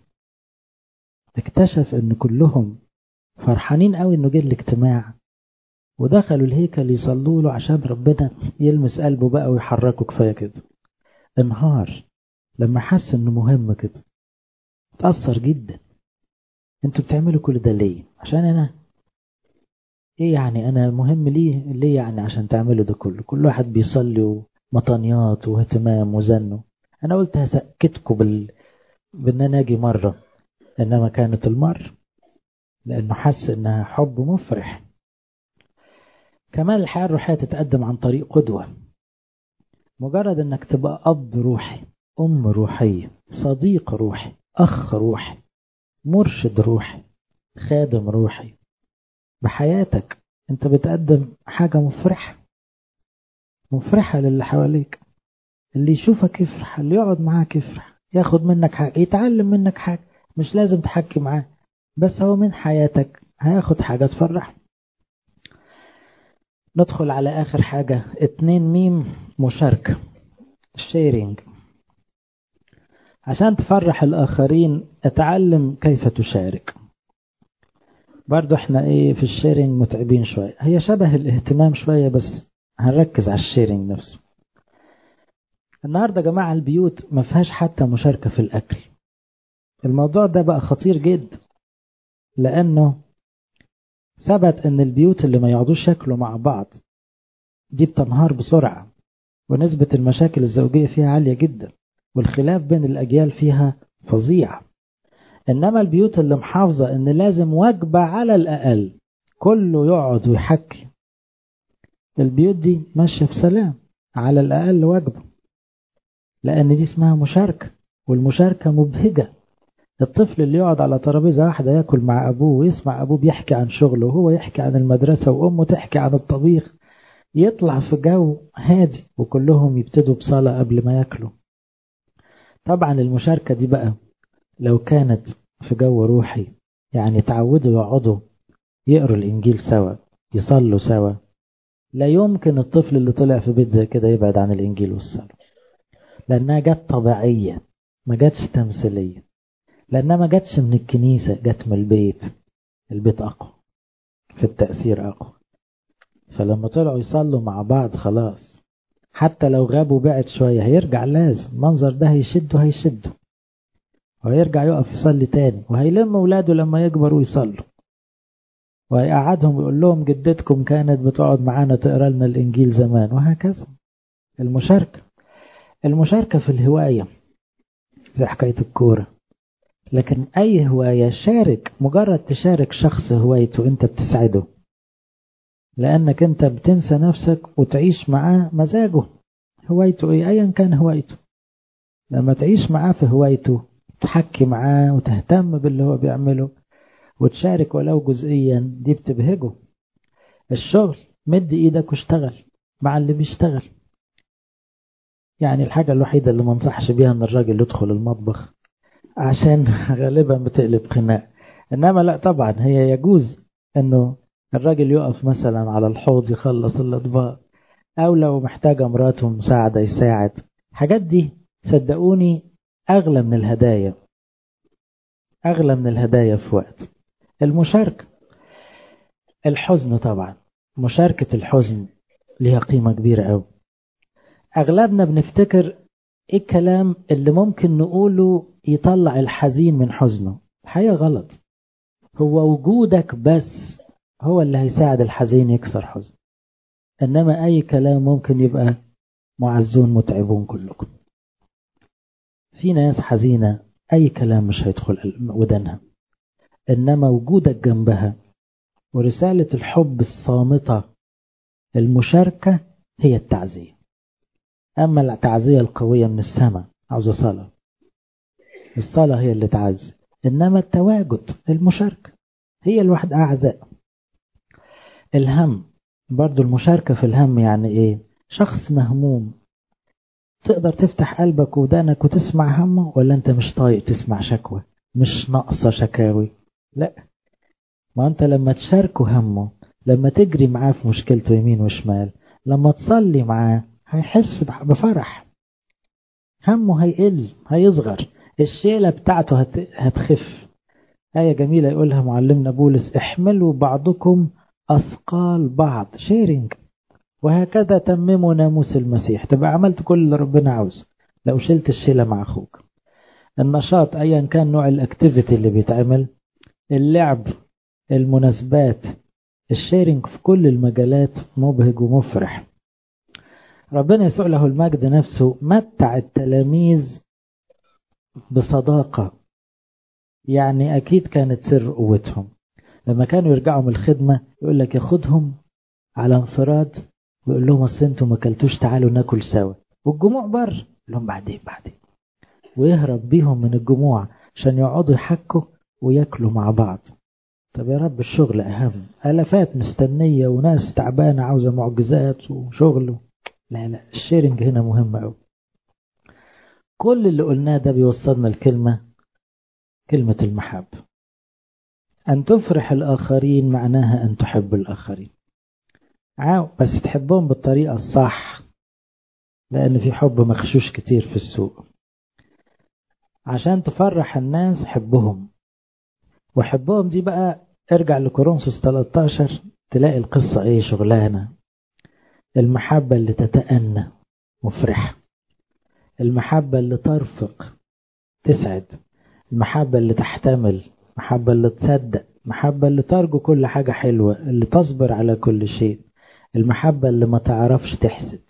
اكتشف ان كلهم فرحانين قوي انه جه الاجتماع ودخلوا الهيكل يصلوا له عشان ربنا يلمس قلبه بقى ويحركه كفايه كده انهار لما حس انه مهم كده اتأثر جدا انتوا بتعملوا كل ده ليه عشان انا ايه يعني انا مهم ليه ليه يعني عشان تعملوا ده كله كل واحد بيصلي ومطانيات واهتمام وزنه انا قلت هسكتكم بال... بان انا اجي مره انما كانت المر لانه حس انها حب مفرح كمان الحياه الروحيه تتقدم عن طريق قدوه مجرد انك تبقى اب روحي ام روحيه صديق روحي اخ روحي مرشد روحي خادم روحي بحياتك انت بتقدم حاجة مفرحة مفرحة للي حواليك اللي يشوفك يفرح اللي يقعد معاك يفرح ياخد منك حاجة يتعلم منك حاجة مش لازم تحكي معاه بس هو من حياتك هياخد حاجة تفرح ندخل على آخر حاجة اتنين ميم مشاركة شيرينج عشان تفرح الآخرين اتعلم كيف تشارك برضو احنا ايه في الشيرنج متعبين شوية هي شبه الاهتمام شوية بس هنركز على الشيرنج نفسه النهاردة يا جماعة البيوت ما فيهاش حتى مشاركة في الأكل الموضوع ده بقى خطير جدا لأنه ثبت أن البيوت اللي ما يقعدوش ياكلوا مع بعض دي بتنهار بسرعة ونسبة المشاكل الزوجية فيها عالية جدا والخلاف بين الأجيال فيها فظيع إنما البيوت اللي محافظة إن لازم وجبة على الأقل كله يقعد ويحكي البيوت دي ماشية في سلام على الأقل وجبة لأن دي اسمها مشاركة والمشاركة مبهجة الطفل اللي يقعد على ترابيزة واحدة ياكل مع أبوه ويسمع أبوه بيحكي عن شغله وهو يحكي عن المدرسة وأمه تحكي عن الطبيخ يطلع في جو هادي وكلهم يبتدوا بصلاة قبل ما ياكلوا طبعا المشاركة دي بقى لو كانت في جو روحي يعني تعودوا يقعدوا يقروا الإنجيل سوا يصلوا سوا لا يمكن الطفل اللي طلع في بيت زي كده يبعد عن الإنجيل والصلاة لأنها جت طبيعية ما جاتش تمثيلية لأنها ما جاتش من الكنيسة جت من البيت البيت أقوى في التأثير أقوى فلما طلعوا يصلوا مع بعض خلاص حتى لو غابوا بعد شوية هيرجع لازم المنظر ده هيشده هيشده وهيرجع يقف يصلي تاني وهيلم ولاده لما يكبروا يصلوا وهيقعدهم ويقول لهم جدتكم كانت بتقعد معانا تقرا لنا الانجيل زمان وهكذا المشاركه المشاركه في الهوايه زي حكايه الكوره لكن اي هوايه شارك مجرد تشارك شخص هوايته انت بتسعده لانك انت بتنسى نفسك وتعيش معاه مزاجه هوايته ايه ايا كان هوايته لما تعيش معاه في هوايته تحكي معاه وتهتم باللي هو بيعمله وتشارك ولو جزئيا دي بتبهجه الشغل مد ايدك واشتغل مع اللي بيشتغل يعني الحاجة الوحيدة اللي ما انصحش بيها ان الراجل يدخل المطبخ عشان غالبا بتقلب خناق انما لا طبعا هي يجوز انه الراجل يقف مثلا على الحوض يخلص الاطباق او لو محتاجة مراته مساعدة يساعد الحاجات دي صدقوني اغلى من الهدايا اغلى من الهدايا في وقت المشاركة الحزن طبعا مشاركة الحزن ليها قيمة كبيرة أوي أغلبنا بنفتكر إيه الكلام اللي ممكن نقوله يطلع الحزين من حزنه الحقيقة غلط هو وجودك بس هو اللي هيساعد الحزين يكسر حزن إنما أي كلام ممكن يبقى معزون متعبون كلكم في ناس حزينة أي كلام مش هيدخل ودانها إنما وجودك جنبها ورسالة الحب الصامتة المشاركة هي التعزية أما التعزية القوية من السماء عاوزة صلاة الصلاة هي اللي تعزي إنما التواجد المشاركة هي الواحد أعزاء الهم برضو المشاركة في الهم يعني إيه شخص مهموم تقدر تفتح قلبك ودانك وتسمع همه ولا أنت مش طايق تسمع شكوى مش ناقصة شكاوي لا ما أنت لما تشاركه همه لما تجري معاه في مشكلته يمين وشمال لما تصلي معاه هيحس بفرح همه هيقل هيصغر الشيلة بتاعته هت... هتخف آية جميلة يقولها معلمنا بولس احملوا بعضكم أثقال بعض شيرنج وهكذا تمموا ناموس المسيح تبقى عملت كل اللي ربنا عاوزه لو شلت الشيلة مع أخوك النشاط أيا كان نوع الأكتيفيتي اللي بيتعمل اللعب المناسبات الشيرنج في كل المجالات مبهج ومفرح ربنا يسوع له المجد نفسه متع التلاميذ بصداقة يعني أكيد كانت سر قوتهم لما كانوا يرجعوا من الخدمة يقول لك ياخدهم على انفراد ويقول لهم أصل أنتوا ما أكلتوش تعالوا ناكل سوا والجموع بره يقول لهم بعدين بعدين ويهرب بيهم من الجموع عشان يقعدوا يحكوا وياكلوا مع بعض طب يا رب الشغل أهم ألفات مستنية وناس تعبانة عاوزة معجزات وشغل لا لا الشيرنج هنا مهم أوي كل اللي قلناه ده بيوصلنا الكلمة كلمة المحبة أن تفرح الآخرين معناها أن تحب الآخرين عاو بس تحبهم بالطريقة الصح لأن في حب مخشوش كتير في السوق عشان تفرح الناس حبهم وحبهم دي بقى ارجع لكورنثوس 13 تلاقي القصة ايه شغلانة المحبة اللي تتأنى مفرحة المحبة اللي ترفق تسعد المحبة اللي تحتمل المحبة اللي تصدق المحبة اللي ترجو كل حاجة حلوة اللي تصبر على كل شيء المحبة اللي ما تعرفش تحسد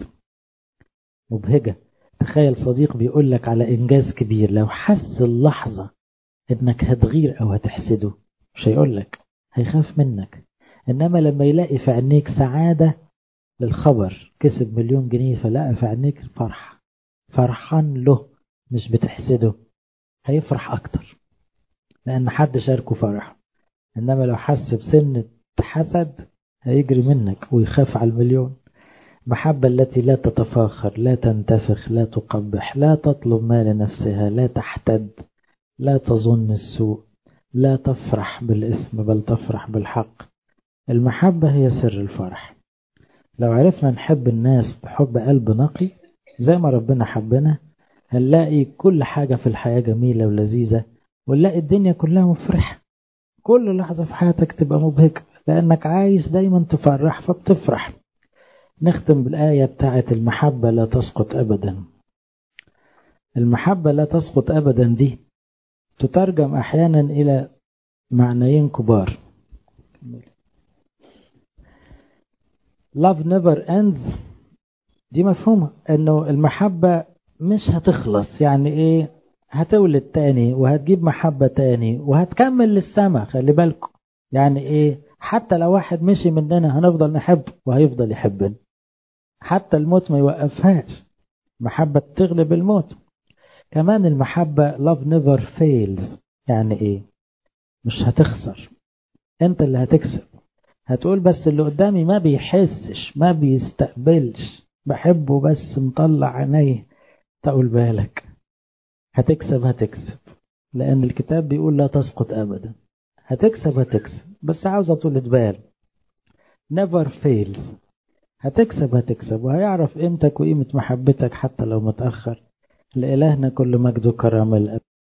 مبهجة تخيل صديق بيقول لك على إنجاز كبير لو حس اللحظة إنك هتغير أو هتحسده مش هيقول لك هيخاف منك إنما لما يلاقي في عينيك سعادة للخبر كسب مليون جنيه فلقى في عينيك فرح فرحان له مش بتحسده هيفرح أكتر لأن حد شاركه فرح إنما لو حس بسن حسد هيجري منك ويخاف على المليون محبة التي لا تتفاخر لا تنتفخ لا تقبح لا تطلب ما لنفسها لا تحتد لا تظن السوء لا تفرح بالإثم بل تفرح بالحق المحبة هي سر الفرح لو عرفنا نحب الناس بحب قلب نقي زي ما ربنا حبنا هنلاقي كل حاجة في الحياة جميلة ولذيذة ونلاقي الدنيا كلها مفرحة كل لحظة في حياتك تبقى مبهجة لأنك عايز دايما تفرح فبتفرح نختم بالآية بتاعة المحبة لا تسقط أبدا المحبة لا تسقط أبدا دي تترجم أحيانا إلى معنيين كبار love never ends دي مفهومة انه المحبة مش هتخلص يعني ايه هتولد تاني وهتجيب محبة تاني وهتكمل للسما خلي بالكم يعني ايه حتى لو واحد مشي مننا هنفضل نحبه وهيفضل يحبنا حتى الموت ما يوقفهاش محبة تغلب الموت كمان المحبة love never fails يعني ايه مش هتخسر انت اللي هتكسب هتقول بس اللي قدامي ما بيحسش ما بيستقبلش بحبه بس مطلع عينيه تقول بالك هتكسب هتكسب لأن الكتاب بيقول لا تسقط أبدا هتكسب هتكسب بس عاوزة طولة بال never fails هتكسب هتكسب وهيعرف قيمتك وقيمة محبتك حتى لو متأخر لإلهنا كل مجد وكرامة الأب